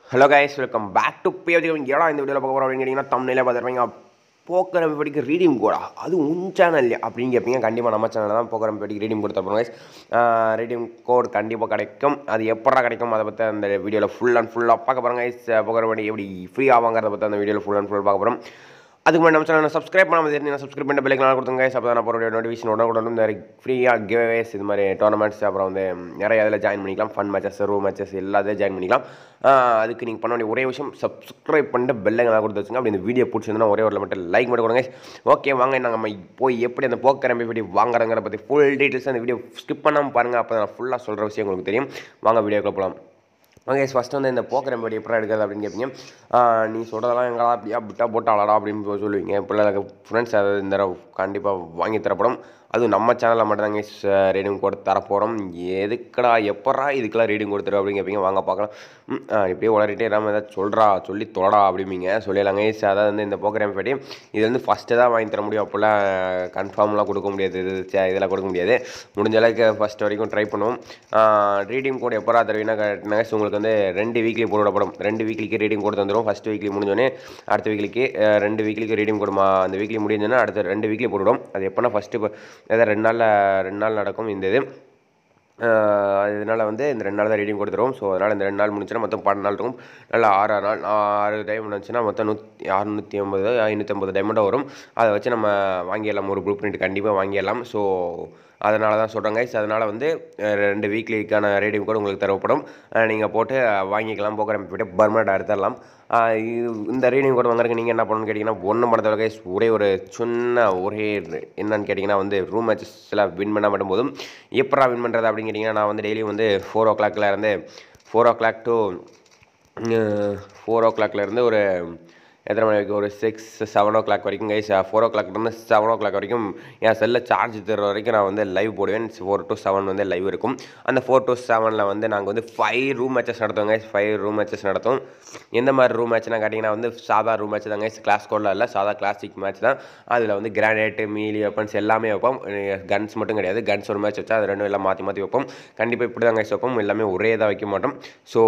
hello guys welcome back to பிஎஃப்ஜி ஏடா இந்த வீடியோவில் பார்க்க போகிறோம் அப்படின்னு கேட்டிங்கன்னா தமிழில் பார்த்துருப்பீங்க போக்கர் படிக்க ரீடிங் கோடா அது உன் சேனல் அப்படின்னு கேட்பீங்க கண்டிப்பாக நம்ம சேனலில் தான் போக்கர் படிக்க ரீடிங் கொடுத்துருப்போம் கைஸ் ரீடிங் கோட் கண்டிப்பாக கிடைக்கும் அது எப்படா கிடைக்கும் அதை பற்றி அந்த வீடியோவில் ஃபுல் அண்ட் ஃபுல்லாக பார்க்க போகிறோம் கைஸ் போக்கர் படி எப்படி ஃப்ரீ ஆவாங்கிறத பற்றி அந்த வீடியோவில் ஃபுல் அண்ட் ஃபுல் பார்க்க போகிறோம் அதுக்கு முன்னாடி நம்ம சேனல் சப்ஸ்கிரைப் பண்ணாமல் தெரிஞ்சு சப்ஸ்கிரைப் பண்ணி பெல்லைக்கு கொடுத்துங்க கைஸ் அப்போ தான் நான் போகிற நோட்டிஃபிகேஷன் உடனே கொண்டு இந்த ஃப்ரீயாக கிவ்வேஸ் இது மாதிரி டோர்னமெண்ட்ஸ் அப்புறம் வந்து நிறைய இதில் ஜாயின் பண்ணிக்கலாம் ஃபன் மேட்சஸ் ரூ மேட்சஸ் எல்லாத்தையும் ஜாயின் பண்ணிக்கலாம் ஆஹ் அதுக்கு நீங்கள் பண்ண வேண்டிய ஒரே விஷயம் சப்ஸ்கிரைப் பண்ணிட்டு பெல்லைங்க கொடுத்து வச்சுங்க அப்படி இந்த வீடியோ பிடிச்சிருந்தா ஒரே ஒரு மட்டும் லைக் மட்டும் கொடுங்க ஓகே வாங்க நாங்கள் நம்ம போய் எப்படி அந்த போக்கர் எப்படி வாங்குறங்கிற பற்றி ஃபுல் டீட்டெயில்ஸ் அந்த வீடியோ ஸ்கிப் பண்ணாமல் பாருங்கள் அப்போ நான் ஃபுல்லாக சொல்கிற விஷயம் உங்களுக்கு தெரியும் வாங்க வீடியோக்குள்ள போகலாம் ஓகே ஃபஸ்ட்டு வந்து இந்த போக்கர் எம்படி எப்படி எடுக்கிறது அப்படின்னு கேட்பீங்க ஆஹ் நீ சொல்கிறதெல்லாம் எங்களா அப்படியா விட்டா போட்டு அழடா அப்படின்னு போய் சொல்லுவீங்க பிள்ளைகளுக்கு ஃப்ரெண்ட்ஸ் அது இந்த தடவை கண்டிப்பாக வாங்கி தரப்படும் அதுவும் நம்ம சேனலில் மட்டும்தாங்க ரீடிங் கோட் தரப்போகிறோம் எதுக்குடா எப்படா இதுக்கெல்லாம் ரீடிங் கொடுத்துரு அப்படின்னு கேட்பீங்க வாங்க பார்க்கலாம் ம், ஆ, இப்படியே உளறிட்டே இல்லாமல் ஏதாவது சொல்கிறா சொல்லி தொலடா அப்படிம்பீங்க சொல்லிடலாங்க ஈஸ் அதாவது வந்து இந்த போக்கர் எம்படி இது வந்து ஃபஸ்ட்டு தான் வாங்கி தர முடியும் அப்போல்லாம் கன்ஃபார்ம்லாம் கொடுக்க முடியாது இது சே- இதெல்லாம் கொடுக்க முடியாது முடிஞ்ச அளவுக்கு ஃபஸ்ட் வரைக்கும் ட்ரை பண்ணுவோம் ரீடிங் கோட் எப்படா தருவீங்கன்னா கேட்டிங்கன்னா உங்களுக்கு வந்து ரெண்டு வீக்லி போடப்படும் ரெண்டு வீக்லிக்கு ரீடிங் கோட் தந்துடும் ஃபஸ்ட் வீக்லி முடிஞ்சோடனே அடுத்த வீக்லிக்கு ரெண்டு வீக்லிக்கு ரீடிங் கோட் மா அந்த வீக்லி முடிஞ்சோன்னா அடுத்த ரெண்டு வீக்லி போட்டுவிடும் அது எப்போனா ஃபஸ்ட்டு ஏதாவது ரெண்டு நாளில் ரெண்டு நாள் நடக்கும் இந்த இது ஆஹ் இதனால் வந்து இந்த ரெண்டு நாள் தான் ரீடிங் கொடுத்துருவோம் ஸோ அதனால் இந்த ரெண்டு நாள் முடிஞ்சுன்னா மொத்தம் பன்னெண்டு நாள் இருக்கும் நல்லா ஆறு ஆறு நாள் ஆறு டைம் வந்துச்சுன்னா மொத்தம் நூற்றி அறுநூற்றி ஐம்பது ஐநூற்றம்பது டைமண்டாக வரும் அதை வச்சு நம்ம வாங்கிடலாம் ஒரு ப்ளூ பிரிண்ட் கண்டிப்பாக வாங்கிடலாம் ஸோ அதனால தான் சொல்கிறேன் கைஸ் அதனால் வந்து அஹ், ரெண்டு வீக்லிக்கான ரீடிங் கூட உங்களுக்கு தேவைப்படும் நீங்கள் போட்டு வாங்கிக்கலாம் போக்கிற போய்ட்டு பர்மனெண்ட் எடுத்துடலாம் ஆஹ் இது இந்த ரீடிங் கூட வாங்குறதுக்கு நீங்கள் என்ன பண்ணணும்னு கேட்டிங்கன்னா ஒன்றும் பண்ண தேவை கைஸ் ஒரே ஒரு சின்ன ஒரே இது என்னன்னு கேட்டிங்கன்னா வந்து ரூம் மேட்சஸில் வின் பண்ண மட்டும் போதும் எப்படா வின் பண்ணுறது அப்படின்னு கேட்டிங்கன்னா நான் வந்து டெய்லியும் வந்து ஃபோர் ஓ கிளாக்ல இருந்து four o'clock to four ஓ கிளாக்ல இருந்து ஒரு எத்தனை மணி வரைக்கும் ஒரு சிக்ஸ் செவன் ஓ கிளாக் வரைக்கும் கைஸ் ஃபோர் ஓ கிளாக்லேருந்து செவன் ஓ கிளாக் வரைக்கும் என் செல்லில் சார்ஜ் தர வரைக்கும் நான் வந்து லைவ் போடுவேன் ஃபோர் டு செவன் வந்து லைவ் இருக்கும் அந்த ஃபோர் டு செவனில் வந்து நாங்கள் வந்து ஃபைவ் ரூம் மேட்சஸ் நடத்துவோம் கைஸ் ஃபைவ் ரூம் மேட்சஸ் நடத்தும் எந்த மாதிரி ரூம் மேட்ச்னா கேட்டிங்கன்னா வந்து சாதா ரூம் மேட்ச் தான் கைஸ் கிளாஸ் கோடில் இல்லை சாதா கிளாசிக் மேட்ச் தான் அதில் வந்து கிரானைட்டு மீலி வெப்பன்ஸ் எல்லாமே வைப்போம் கன்ஸ் மட்டும் கிடையாது கன்ஸ் ஒரு மேட்ச் வச்சா அது ரெண்டும் எல்லாம் மாற்றி மாற்றி வைப்போம் கண்டிப்பாக இப்படி தான் கைஸ் வைப்போம் எல்லாமே ஒரே இதாக வைக்க மாட்டோம் ஸோ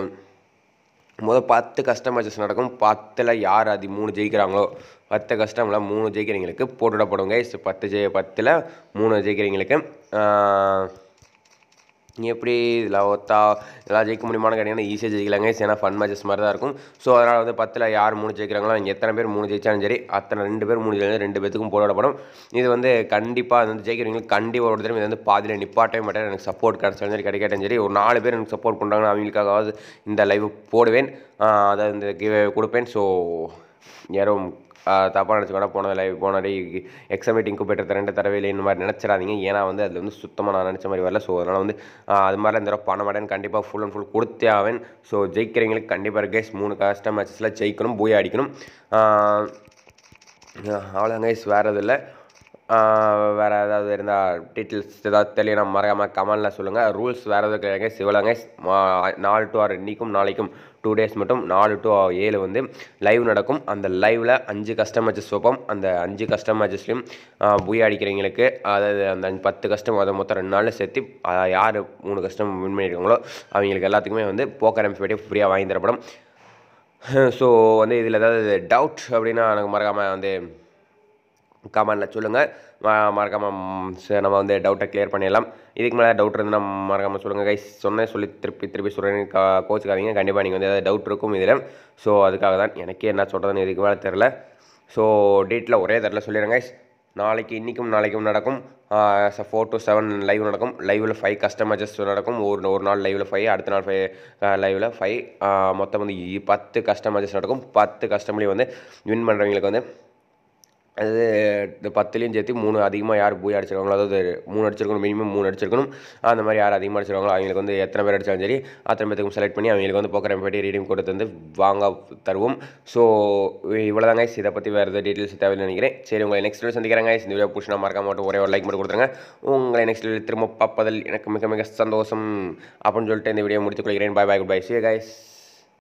முதல் பத்து கஸ்டம் மேட்சஸ் நடக்கும் பத்தில் யார் அது மூணு ஜெயிக்கிறாங்களோ பத்து கஸ்டமில் மூணு ஜெயிக்கிறவங்களுக்கு போட்டுவிடப்படும் கைஸ் பத்து ஜெய பத்தில் மூணு ஜெயிக்கிறவங்களுக்கு ஆஹ், எப்படி இதில் ஒத்தா இதெல்லாம் ஜெயிக்க முடியுமான்னு கேட்டிங்கன்னா ஈஸியாக ஜெயிக்கலாங்க ஏன்னா ஃபன் மேட்சஸ் மாதிரி தான் இருக்கும் ஸோ அதனால் வந்து பத்தில் யார் மூணு ஜெயிக்கிறாங்களோ இங்கே எத்தனை பேர் மூணு ஜெயிச்சாலும் சரி அத்தனை ரெண்டு பேர் மூணு ஜெயிச்சாலும் ரெண்டு பேத்துக்கும் போடப்படும் இது வந்து கண்டிப்பாக அது வந்து ஜெயிக்கிறவங்களுக்கு கண்டிப்பாக ஒரு தடவை இது வந்து பாதியில் நிப்பாட்டவே மாட்டேன் எனக்கு சப்போர்ட் கிடச்சாலும் சரி கிடைக்காட்டும் சரி ஒரு நாலு பேர் எனக்கு சப்போர்ட் பண்ணுறாங்கன்னா அவங்களுக்காகவாது இந்த லைவ் போடுவேன் ஆஹ் அதை இந்த கிவ் கொடுப்பேன் ஸோ யாரும் தப்பாக நினச்சிக்கூட போன லைவ் போன எக்ஸாமேட் இன்குபேட்டர் ரெண்டு தடவை இல்லை இந்த மாதிரி நினச்சிடாதீங்க ஏன்னா வந்து அதில் வந்து சுத்தமாக நான் நினச்ச மாதிரி வரல ஸோ அதனால் வந்து ஆஹ் அது மாதிரி இந்த தடவை பண்ண மாட்டேன் கண்டிப்பாக ஃபுல் அண்ட் ஃபுல் கொடுத்தே ஆவேன் ஸோ ஜெயிக்கிறவங்களுக்கு கண்டிப்பாக கேஸ் மூணு கஷ்டம் மேட்சஸில் ஜெயிக்கணும் போய் அடிக்கணும் ஆஹ் அவ்வளோதான் கைஸ் வேறு எதுவும் இல்லை வேறு ஏதாவது இருந்தால் டீட்டெயில்ஸ் ஏதாவது தெரியல மறக்காமல் கமெண்டில் சொல்லுங்கள் ரூல்ஸ் வேறு எதுவும் கிடையாது சிவலாங்க நாலு டு ஆறு இன்னைக்கும் நாளைக்கும் டூ டேஸ் மட்டும் நாலு டு ஏழு வந்து லைவ் நடக்கும் அந்த லைவில் அஞ்சு கஸ்டம் மேட்சஸ் வைப்போம் அந்த அஞ்சு கஸ்டம் மேட்சஸ்லையும் புய் அடிக்கிறவங்களுக்கு அதாவது அந்த அஞ்சு பத்து கஸ்டம் அதை மொத்தம் ரெண்டு நாளில் சேர்த்து அஹ், யார் மூணு கஸ்டம் வின் பண்ணியிருக்காங்களோ அவங்களுக்கு எல்லாத்துக்குமே வந்து போக்கர் எம்பி ஃப்ரீயாக வாங்கி தரப்படும் ஸோ வந்து இதில் ஏதாவது டவுட் அப்படின்னா எனக்கு மறக்காமல் வந்து கமெண்டில் சொல்லுங்கள் மறக்காமல் நம்ம வந்து டவுட்டை கிளியர் பண்ணிடலாம் இதுக்கு மேலே டவுட் இருந்தால் மறக்காமல் சொல்லுங்கள் கைஸ் சொன்னேன் சொல்லி திருப்பி திருப்பி சொல்கிறேன் கா கோச்சுக்காதீங்க கண்டிப்பாக நீங்கள் வந்து ஏதாவது டவுட் இருக்கும் இதில் ஸோ அதுக்காக தான் எனக்கே என்ன சொல்கிறதுன்னு இதுக்கு மேலே தெரில ஸோ டேட்டில் ஒரே தரல சொல்லிடுறேன் கைஸ் நாளைக்கு இன்றைக்கும் நாளைக்கும் நடக்கும் ஃபோர் டு செவன் லைவ் நடக்கும் லைவில் ஃபைவ் கஸ்டமர்ஸ் நடக்கும் ஒரு ஒரு நாள் லைவில் ஃபைவ் அடுத்த நாள் ஃபைவ் லைவில் ஃபைவ் மொத்தம் வந்து இ- பத்து கஸ்டமர்ஸ் நடக்கும் பத்து கஸ்டமர்லையும் வந்து வின் பண்ணுறவங்களுக்கு வந்து அது இந்த பத்துலேயும் சேர்த்து மூணு அதிகமாக யார் போய் அடிச்சிருக்காங்களோ அதாவது மூணு அடிச்சிருக்கணும் மினிமம் மூணு அடிச்சிருக்கணும் அந்த மாதிரி யார் அதிகமாக அடிச்சிருக்காங்களோ அவங்களுக்கு வந்து எத்தனை பேர் அடித்தாலும் சரி அத்தனை பேத்துக்கும் செலக்ட் பண்ணி அவங்களுக்கு வந்து போக்கிற பேட்டி ரீடிங் கொடுத்து வந்து வாங்க தருவோம் ஸோ இவ்வளோதாங்க இதை பற்றி வேறு எதாவது டீட்டெயில்ஸ் தேவையில்லை நினைக்கிறேன் சரி உங்களை நெக்ஸ்ட் வீடியோ சந்திக்கிறாங்க இந்த வீடியோ பிடிச்சினா மறக்காம மட்டும் ஒரே ஒரு லைக் மட்டும் கொடுத்துருங்க உங்களை நெக்ஸ்ட் வீடியோ திரும்ப பார்ப்பதில் எனக்கு மிக மிக சந்தோஷம் அப்படின்னு சொல்லிட்டு இந்த வீடியோ முடித்துக் கொள்கிறேன் bye bye good bye see guys